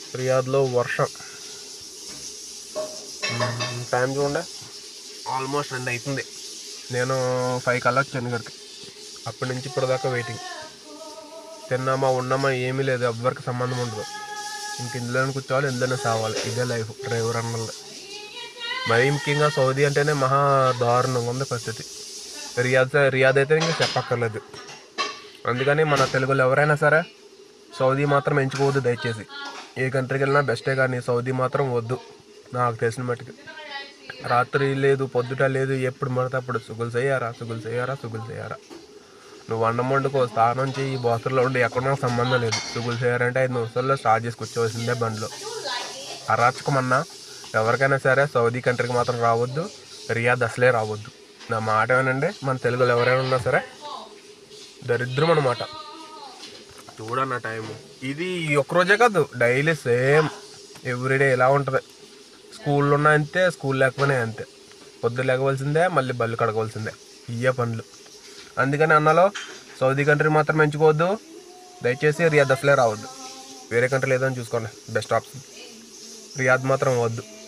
రియాద్లో వర్షం మ్మ్, టైం చూడండి ఆల్మోస్ట్ రెండు అవుతుంది నేను ఫైవ్ కల్లా వచ్చాను ఇక్కడికి అప్పటి నుంచి ఇప్పటిదాకా వెయిటింగ్ తిన్నామా ఉన్నామా ఏమీ లేదు ఎవ్వరికి సంబంధం ఉండదు ఇంక ఇందులోనే కూర్చోవాలి ఇందులోనే సావాలి ఇదే లైఫ్ డ్రైవర్ అన్నది మరీ ముఖ్యంగా సౌదీ అంటేనే మహా దారుణంగా ఉంది పరిస్థితి రియాద్ రియాద్ అయితే ఇంకా చెప్పక్కర్లేదు అందుకని మన తెలుగులో ఎవరైనా సరే సౌదీ మాత్రం ఎంచుకోవద్దు దయచేసి ఏ కంట్రీకి వెళ్ళినా బెస్టే కానీ సౌదీ మాత్రం వద్దు నాకు తెలిసిన మట్టుకు రాత్రి లేదు పొద్దుట లేదు ఎప్పుడు పడితే అప్పుడు సుగులు చేయారా సుగులు చేయారా సుగులు చేయారా నువ్వు అన్నం వండుకో స్నానం చేయి బాత్రూంలో ఉండి ఎక్కడో సంబంధం లేదు సుగులు చేయారంటే ఐదు నిమిషాల్లో స్టార్ట్ చేసి కూర్చోవలసిందే బండిలో అరాచకమన్నా ఎవరికైనా సరే సౌదీ కంట్రీకి మాత్రం రావద్దు రియాద్ అసలే రావద్దు నా మాట ఏమనండి మన తెలుగులో ఎవరైనా ఉన్నా సరే దరిద్రం అన్నమాట చూడన్న టైము ఇది ఈ ఒక్క రోజే కాదు డైలీ సేమ్ ఎవ్రీడే ఇలా ఉంటుంది స్కూల్లో ఉన్నా అంతే స్కూల్ లేకపోయినా అంతే పొద్దు లేకవలసిందే మళ్ళీ బళ్ళు కడగవలసిందే ఇయ్యే పనులు అందుకని అన్నలో సౌదీ కంట్రీ మాత్రం ఎంచుకోవద్దు దయచేసి రియాద్ అసలే రావద్దు వేరే కంట్రీ లేదని చూసుకోండి బెస్ట్ ఆప్షన్ రియాద్ మాత్రం వద్దు